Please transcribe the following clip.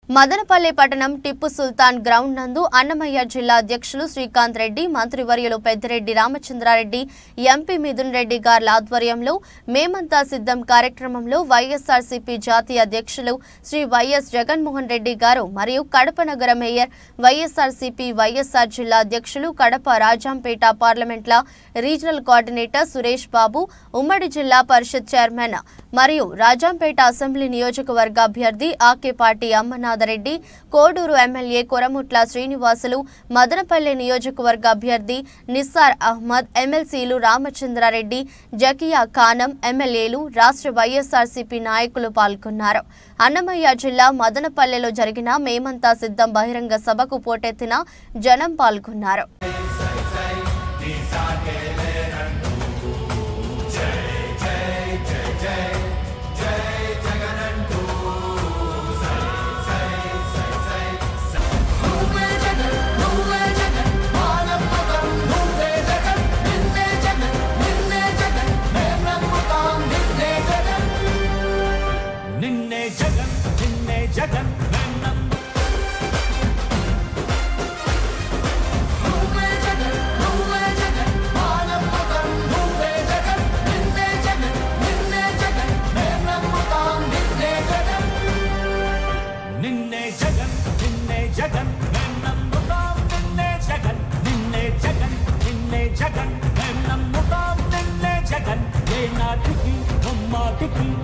మదనపల్లి పట్టణం టిప్పు సుల్తాన్ గ్రౌండ్ నందు అన్నమయ్య జిల్లా అధ్యక్షులు శ్రీకాంత్ రెడ్డి మంత్రివర్యులు పెద్దిరెడ్డి రామచంద్రారెడ్డి ఎంపీ మిథున్ రెడ్డి గార్ల ఆధ్వర్యంలో మేమంతా సిద్ధం కార్యక్రమంలో వైఎస్ఆర్సీపీ జాతీయ అధ్యక్షులు శ్రీ వైఎస్ జగన్మోహన్ రెడ్డి గారు మరియు కడప నగర మేయర్ వైఎస్ఆర్సీపీ వైఎస్ఆర్ జిల్లా అధ్యక్షులు కడప రాజాంపేట పార్లమెంట్ల రీజనల్ కోఆర్డినేటర్ సురేష్ బాబు ఉమ్మడి జిల్లా పరిషత్ చైర్మన్ మరియు రాజాంపేట అసెంబ్లీ నియోజకవర్గ అభ్యర్థి ఆకే పార్టీ అమ్మనాథరెడ్డి కోడూరు ఎమ్మెల్యే కొరముట్ల శ్రీనివాసులు మదనపల్లి నియోజకవర్గ అభ్యర్థి నిస్సార్ అహ్మద్ ఎమ్మెల్సీలు రామచంద్రారెడ్డి జకియా ఖానం ఎమ్మెల్యేలు రాష్ట్ర వైఎస్ఆర్సీపీ నాయకులు పాల్గొన్నారు అన్నమయ్య జిల్లా మదనపల్లెలో జరిగిన మేమంతా సిద్ధం బహిరంగ సభకు పోటెత్తిన జనం పాల్గొన్నారు నువ్వే జగన్ నువ్వే జగన్ మానవతం నువ్వే జగన్ నిన్నే జగన్ నిన్నే జగన్ మేం నమ్ముతాం నిన్నే జగన్ నిన్నే జగన్ నిన్నే జగన్ మేం నమ్ము నువ్వే జగన్ నువ్వే జగన్ మానవతం నువ్వే జగన్ నిన్నే జగన్ నిన్నే జగన్ మేం నమ్ముతాం నిన్నే జగన్ నిన్నే జగన్ నిన్నే జగన్ మేం నమ్ముతాం నిన్నే జగన్ నిన్నే జగన్ నిన్నే జగన్ మేం నమ్ముతాం నిన్నే జగన్ ఏ నాటికి ముమ్మాటికి